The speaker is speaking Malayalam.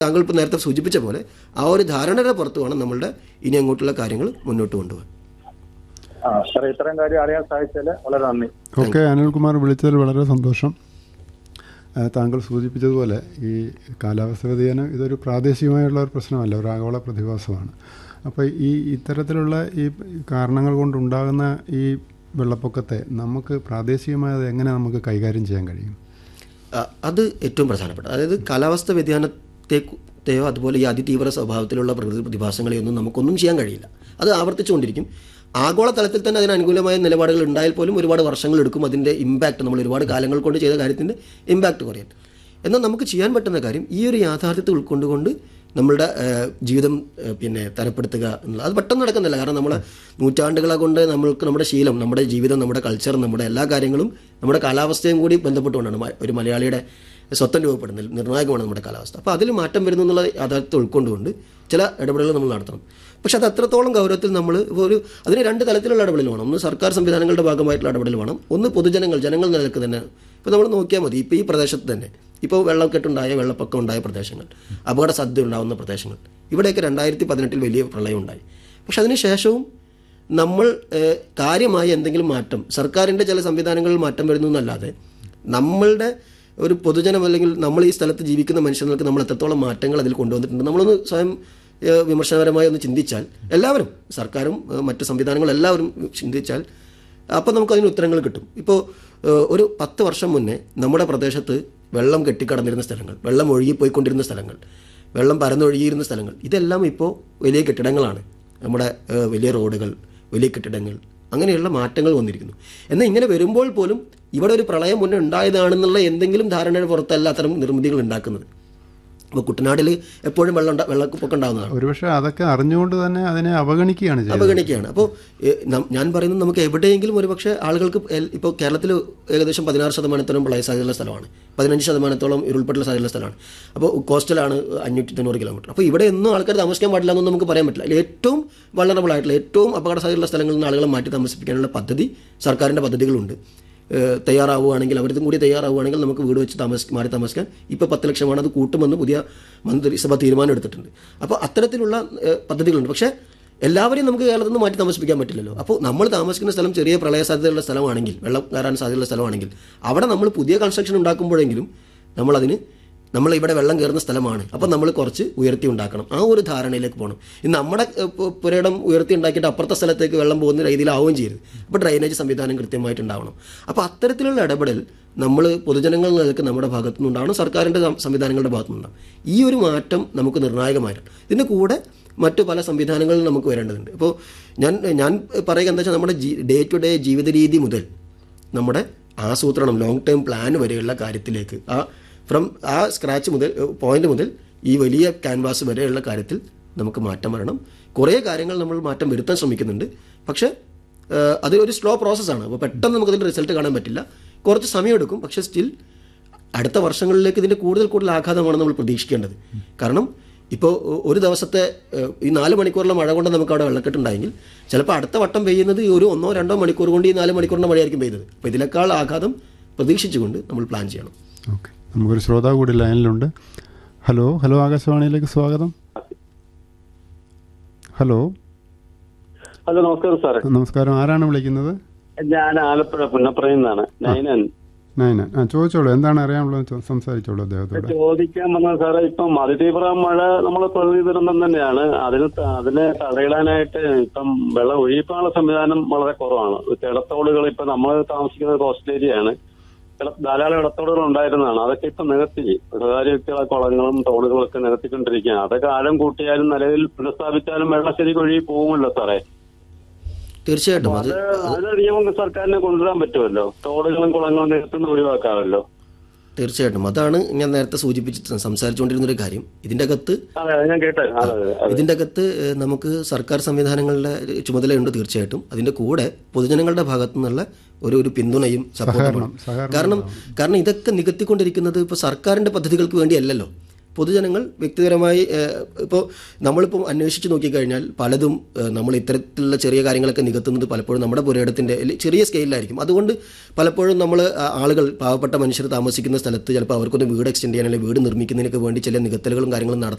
താങ്കൾ ഇപ്പോൾ നേരത്തെ സൂചിപ്പിച്ച പോലെ ആ ഒരു ധാരണയുടെ പുറത്ത് വേണം നമ്മളുടെ ഇനി അങ്ങോട്ടുള്ള കാര്യങ്ങൾ മുന്നോട്ട് കൊണ്ടുപോകാൻ ആ സാറേ ഇത്രയും കാര്യം അറിയാൻ സാധിച്ചതിൽ വളരെ നന്ദി ഓക്കെ അനിൽകുമാർ വിളിച്ചതിൽ വളരെ സന്തോഷം ആ, താങ്കൾ സൂചിപ്പിച്ചതുപോലെ ഈ കാലാവസ്ഥ വ്യതിയാനം ഇതൊരു പ്രാദേശികമായുള്ള ഒരു പ്രശ്നമല്ല ഒരു ആഗോള പ്രതിഭാസമാണ് അപ്പോൾ ഈ ഇത്തരത്തിലുള്ള ഈ കാരണങ്ങൾ കൊണ്ടുണ്ടാകുന്ന ഈ വെള്ളപ്പൊക്കത്തെ നമുക്ക് പ്രാദേശികമായി അത് എങ്ങനെ നമുക്ക് കൈകാര്യം ചെയ്യാൻ കഴിയും ആ, അത് ഏറ്റവും പ്രധാനപ്പെട്ട അതായത് കാലാവസ്ഥ വ്യതിയാനത്തെയോ അതുപോലെ ഈ അതിതീവ്ര സ്വഭാവത്തിലുള്ള പ്രകൃതി പ്രതിഭാസങ്ങളെയൊന്നും നമുക്കൊന്നും ചെയ്യാൻ കഴിയില്ല അത് ആവർത്തിച്ചുകൊണ്ടിരിക്കും ആഗോള തലത്തിൽ തന്നെ അതിന് അനുകൂലമായ നിലപാടുകൾ ഉണ്ടായാൽ പോലും ഒരുപാട് വർഷങ്ങൾ എടുക്കും അതിൻ്റെ ഇമ്പാക്റ്റ് നമ്മൾ ഒരുപാട് കാലങ്ങൾ കൊണ്ട് ചെയ്ത കാര്യത്തിൻ്റെ ഇമ്പാക്റ്റ് കുറയാൻ എന്നാൽ നമുക്ക് ചെയ്യാൻ പറ്റുന്ന കാര്യം ഈ ഒരു യാഥാർത്ഥ്യത്തെ ഉൾക്കൊണ്ടുകൊണ്ട് നമ്മളുടെ ഏഹ്, ജീവിതം ഏഹ്, പിന്നെ തരപ്പെടുത്തുക എന്നുള്ളത് അത് പെട്ടെന്ന് നടക്കുന്നില്ല കാരണം നമ്മളെ നൂറ്റാണ്ടുകളെ കൊണ്ട് നമ്മൾക്ക് നമ്മുടെ ശീലം നമ്മുടെ ജീവിതം നമ്മുടെ കൾച്ചർ നമ്മുടെ എല്ലാ കാര്യങ്ങളും നമ്മുടെ കാലാവസ്ഥയും കൂടി ബന്ധപ്പെട്ടുകൊണ്ടാണ് മ- ഒരു മലയാളിയുടെ സ്വത്തം രൂപപ്പെടുന്നതിൽ നിർണായകമാണ് നമ്മുടെ കാലാവസ്ഥ അപ്പോൾ അതിൽ മാറ്റം വരുന്നു എന്നുള്ള യാഥാർത്ഥ്യത്തെ ഉൾക്കൊണ്ടുകൊണ്ട് ചില ഇടപെടലുകൾ നമ്മൾ നടത്തണം പക്ഷെ അത് അത്രത്തോളം ഗൗരവത്തിൽ നമ്മൾ ഇപ്പോൾ ഒരു അതിന് രണ്ട് തലത്തിലുള്ള ഇടപെടൽ വേണം ഒന്ന് സർക്കാർ സംവിധാനങ്ങളുടെ ഭാഗമായിട്ടുള്ള ഇടപെടൽ വേണം ഒന്ന് പൊതുജനങ്ങൾ ജനങ്ങൾ നിലക്ക് തന്നെ ഇപ്പോൾ നമ്മൾ നോക്കിയാൽ മതി ഇപ്പോൾ ഈ പ്രദേശത്ത് തന്നെ ഇപ്പോൾ വെള്ളക്കെട്ടുണ്ടായ വെള്ളപ്പൊക്കം ഉണ്ടായ പ്രദേശങ്ങൾ അപകട സാധ്യത ഉണ്ടാകുന്ന പ്രദേശങ്ങൾ ഇവിടെയൊക്കെ രണ്ടായിരത്തി പതിനെട്ടിൽ വലിയ പ്രളയം ഉണ്ടായി പക്ഷെ അതിന് ശേഷവും നമ്മൾ ഏഹ്, കാര്യമായ എന്തെങ്കിലും മാറ്റം സർക്കാരിൻ്റെ ചില സംവിധാനങ്ങളിൽ മാറ്റം വരുന്നു എന്നല്ലാതെ നമ്മളുടെ ഒരു പൊതുജനം അല്ലെങ്കിൽ നമ്മൾ ഈ സ്ഥലത്ത് ജീവിക്കുന്ന മനുഷ്യർക്ക് നമ്മൾ എത്രത്തോളം മാറ്റങ്ങൾ അതിൽ കൊണ്ടുവന്നിട്ടുണ്ട് നമ്മളൊന്ന് സ്വയം ഏഹ്, വിമർശനപരമായി ഒന്ന് ചിന്തിച്ചാൽ എല്ലാവരും സർക്കാരും ഏഹ്, മറ്റ് സംവിധാനങ്ങളും എല്ലാവരും ചിന്തിച്ചാൽ അപ്പോൾ നമുക്ക് അതിന് ഉത്തരങ്ങൾ കിട്ടും ഇപ്പോൾ ഏഹ്, ഒരു പത്ത് വർഷം മുന്നേ നമ്മുടെ പ്രദേശത്ത് വെള്ളം കെട്ടിക്കടന്നിരുന്ന സ്ഥലങ്ങൾ വെള്ളം ഒഴുകിപ്പോയിക്കൊണ്ടിരുന്ന സ്ഥലങ്ങൾ വെള്ളം പരന്നൊഴുകിയിരുന്ന സ്ഥലങ്ങൾ ഇതെല്ലാം ഇപ്പോൾ വലിയ കെട്ടിടങ്ങളാണ് നമ്മുടെ ഏഹ്, വലിയ റോഡുകൾ വലിയ കെട്ടിടങ്ങൾ അങ്ങനെയുള്ള മാറ്റങ്ങൾ വന്നിരിക്കുന്നു എന്നാൽ ഇങ്ങനെ വരുമ്പോൾ പോലും ഇവിടെ ഒരു പ്രളയം മുന്നേ ഉണ്ടായതാണെന്നുള്ള എന്തെങ്കിലും ധാരണയുടെ പുറത്തല്ല അത്തരം നിർമ്മിതികൾ ഉണ്ടാക്കുന്നത് ഇപ്പോൾ കുട്ടനാട്ടിൽ എപ്പോഴും വെള്ളം ഉണ്ടാ- വെള്ളപ്പൊക്കം ഉണ്ടാകുന്നതാണ് ഒരുപക്ഷെ അതൊക്കെ അറിഞ്ഞുകൊണ്ട് തന്നെ അതിനെ അവഗണിക്കുകയാണ് ചെയ്യുന്നത് അവഗണിക്കുകയാണ് അപ്പോൾ ഞാൻ പറയുന്നത് നമുക്ക് എവിടെയെങ്കിലും ഒരുപക്ഷെ ആളുകൾക്ക് എൽ- ഇപ്പോൾ കേരളത്തിൽ ഏകദേശം പതിനാറ് ശതമാനത്തോളം പ്രളയ സാധ്യതയുള്ള സ്ഥലമാണ് പതിനഞ്ച് ശതമാനത്തോളം ഉരുൾപൊട്ടൽ സാധ്യതയുള്ള സ്ഥലമാണ് അപ്പോൾ കോസ്റ്റലാണ് അഞ്ഞൂറ്റി തൊണ്ണൂറ് കിലോമീറ്റർ അപ്പോൾ ഇവിടെ ഒന്നും ആൾക്കാർ താമസിക്കാൻ പാടില്ല എന്നൊന്നും നമുക്ക് പറയാൻ പറ്റില്ല അതിൽ ഏറ്റവും വളറബിൾ ആയിട്ടുള്ള ഏറ്റവും അപകട സാധ്യതയുള്ള സ്ഥലങ്ങളിൽ നിന്ന് ആളുകളെ മാറ്റി താമസിപ്പിക്കാനുള്ള പദ്ധതി സർക്കാരിൻ്റെ പദ്ധതികളുണ്ട് ഏഹ് തയ്യാറാവുകയാണെങ്കിൽ അവരിതും കൂടി തയ്യാറാവുകയാണെങ്കിൽ നമുക്ക് വീട് വെച്ച് താമസ മാറി താമസിക്കാൻ ഇപ്പോൾ പത്ത് ലക്ഷമാണ് അത് കൂട്ടുമെന്ന് പുതിയ മന്ത്രിസഭ തീരുമാനം എടുത്തിട്ടുണ്ട് അപ്പോൾ അത്തരത്തിലുള്ള ഏഹ് പദ്ധതികളുണ്ട് പക്ഷേ എല്ലാവരെയും നമുക്ക് കേരളത്തിൽ നിന്ന് മാറ്റി താമസിപ്പിക്കാൻ പറ്റില്ലല്ലോ അപ്പോൾ നമ്മൾ താമസിക്കുന്ന സ്ഥലം ചെറിയ പ്രളയ സാധ്യതയുള്ള സ്ഥലമാണെങ്കിൽ വെള്ളം കയറാൻ സാധ്യതയുള്ള സ്ഥലമാണെങ്കിൽ അവിടെ നമ്മൾ പുതിയ കൺസ്ട്രക്ഷൻ ഉണ്ടാക്കുമ്പോഴെങ്കിലും നമ്മളതിന് നമ്മൾ ഇവിടെ വെള്ളം കയറുന്ന സ്ഥലമാണ് അപ്പോൾ നമ്മൾ കുറച്ച് ഉയർത്തി ഉണ്ടാക്കണം ആ ഒരു ധാരണയിലേക്ക് പോകണം ഇന്ന് നമ്മുടെ ഏഹ്, പു- പുരയിടം ഉയർത്തി ഉണ്ടാക്കിയിട്ട് അപ്പുറത്തെ സ്ഥലത്തേക്ക് വെള്ളം പോകുന്ന രീതിയിലാവുകയും ചെയ്യരുത് അപ്പോൾ ഡ്രൈനേജ് സംവിധാനം കൃത്യമായിട്ടുണ്ടാവണം അപ്പോൾ അത്തരത്തിലുള്ള ഇടപെടൽ നമ്മൾ പൊതുജനങ്ങൾ നിലക്ക് നമ്മുടെ ഭാഗത്തു നിന്നുണ്ടാവണം സർക്കാരിൻ്റെ സം- സംവിധാനങ്ങളുടെ ഭാഗത്തു നിന്നുണ്ടാവും ഈ ഒരു മാറ്റം നമുക്ക് നിർണായകമായിട്ടുണ്ട് ഇതിൻ്റെ കൂടെ മറ്റു പല സംവിധാനങ്ങളും നമുക്ക് വരേണ്ടതുണ്ട് ഇപ്പോൾ ഞാൻ ഞാൻ പറയുക എന്താ വെച്ചാൽ നമ്മുടെ ഡേ ടു ഡേ ജീവിത രീതി മുതൽ നമ്മുടെ ആസൂത്രണം ലോങ് ടേം പ്ലാൻ വരെയുള്ള കാര്യത്തിലേക്ക് ആ ഫ്രം ആ സ്ക്രാച്ച് മുതൽ പോയിന്റ് മുതൽ ഈ വലിയ ക്യാൻവാസ് വരെയുള്ള കാര്യത്തിൽ നമുക്ക് മാറ്റം വരണം കുറേ കാര്യങ്ങൾ നമ്മൾ മാറ്റം വരുത്താൻ ശ്രമിക്കുന്നുണ്ട് പക്ഷേ ഏഹ്, അത് ഒരു സ്ലോ പ്രോസസ്സാണ് അപ്പോൾ പെട്ടെന്ന് നമുക്കതിൻ്റെ റിസൾട്ട് കാണാൻ പറ്റില്ല കുറച്ച് സമയമെടുക്കും പക്ഷേ സ്റ്റിൽ അടുത്ത വർഷങ്ങളിലേക്ക് ഇതിൻ്റെ കൂടുതൽ കൂടുതൽ ആഘാതമാണ് നമ്മൾ പ്രതീക്ഷിക്കേണ്ടത് കാരണം ഇപ്പോൾ ഒരു ദിവസത്തെ ഏഹ്, ഈ നാല് മണിക്കൂറിലെ മഴ കൊണ്ട് നമുക്ക് അവിടെ വെള്ളക്കെട്ടുണ്ടായെങ്കിൽ ചിലപ്പോൾ അടുത്ത വട്ടം പെയ്യുന്നത് ഈ ഒരു ഒന്നോ രണ്ടോ മണിക്കൂർ കൊണ്ട് ഈ നാല് മണിക്കൂറിൻ്റെ മഴയായിരിക്കും പെയ്തത് അപ്പോൾ ഇതിനേക്കാൾ ആഘാതം പ്രതീക്ഷിച്ചുകൊണ്ട് നമ്മൾ പ്ലാൻ ചെയ്യണം ഓക്കെ നമുക്കൊരു ശ്രോതാവ് കൂടി ലൈനിലുണ്ട് ഹലോ ഹലോ ആകാശവാണിയിലേക്ക് സ്വാഗതം ഹലോ ഹലോ നമസ്കാരം സാറേ നമസ്കാരം ആരാണ് വിളിക്കുന്നത് ഞാൻ ആലപ്പുഴ പുന്നപ്പുറയിൽ നിന്നാണ് നയനൻ നയന ആ ചോദിച്ചോളൂ എന്താണ് അറിയാനുള്ളത് ചോ- സംസാരിച്ചോളൂ അദ്ദേഹത്തോട് ചോദിക്കാൻ വന്ന സാറേ ഇപ്പം അതിതീവ്ര മഴ നമ്മൾ പ്രകൃതി ദുരന്തം തന്നെയാണ് അതിന് ത- അതിനെ തടയിടാനായിട്ട് ഇപ്പം വെള്ളം ഒഴിയിപ്പാനുള്ള സംവിധാനം വളരെ കുറവാണ് കിടത്തോടുകൾ ഇപ്പൊ നമ്മൾ താമസിക്കുന്നത് കോസ്റ്റ് ഏരിയയാണ് കിട- ധാരാളം ഇടത്തോടുകൾ ഉണ്ടായിരുന്നതാണ് അതൊക്കെ ഇപ്പൊ നികത്തി സ്വകാര്യ വ്യക്തികളെ കുളങ്ങളും തോടുകളും ഒക്കെ നികത്തിക്കൊണ്ടിരിക്കുകയാണ് അതൊക്കെ ആഴം കൂട്ടിയാലും നിലവിൽ പുനഃസ്ഥാപിച്ചാലും വെള്ളം ശരിക്കും ഒഴുകി പോകുമല്ലോ സാറേ തീർച്ചയായിട്ടും അത് അത് അത് നിയമം സർക്കാരിനെ കൊണ്ടുവരാൻ പറ്റുമല്ലോ തോടുകളും കുളങ്ങളും നികത്തുന്ന ഒഴിവാക്കാമല്ലോ തീർച്ചയായിട്ടും അതാണ് ഞാൻ നേരത്തെ സൂചിപ്പിച്ച് സംസാരിച്ചുകൊണ്ടിരുന്നൊരു കാര്യം ഇതിൻ്റെ അകത്ത് അതെ അതെ, ഞാൻ കേട്ടെ അതെ അതെ അതെ. ഇതിൻ്റെ അകത്ത് ഏഹ്, നമുക്ക് സർക്കാർ സംവിധാനങ്ങളുടെ ചുമതലയുണ്ട് തീർച്ചയായിട്ടും അതിൻ്റെ കൂടെ പൊതുജനങ്ങളുടെ ഭാഗത്തു നിന്നുള്ള ഒരു ഒരു പിന്തുണയും സപ്പോർട്ടും സഹകരണം കാരണം കാരണം ഇതൊക്കെ നികത്തിക്കൊണ്ടിരിക്കുന്നത് ഇപ്പോൾ സർക്കാരിൻ്റെ പദ്ധതികൾക്ക് വേണ്ടിയല്ലല്ലോ പൊതുജനങ്ങൾ വ്യക്തിപരമായി ഇപ്പോൾ നമ്മളിപ്പോൾ അന്വേഷിച്ച് നോക്കിക്കഴിഞ്ഞാൽ പലതും ഏഹ്, നമ്മൾ ഇത്തരത്തിലുള്ള ചെറിയ കാര്യങ്ങളൊക്കെ നികത്തുന്നത് പലപ്പോഴും നമ്മുടെ പുരയിടത്തിൻ്റെ ചെറിയ സ്കെയിലായിരിക്കും അതുകൊണ്ട് പലപ്പോഴും നമ്മൾ ആളുകൾ പാവപ്പെട്ട മനുഷ്യർ താമസിക്കുന്ന സ്ഥലത്ത് ചിലപ്പോൾ അവർക്കൊന്ന് വീട് എക്സ്റ്റെൻഡ് ചെയ്യാൻ അല്ലെങ്കിൽ വീട് നിർമ്മിക്കുന്നതിനൊക്കെ വേണ്ടി ചില നികത്തലുകളും കാര്യങ്ങളും നടത്തും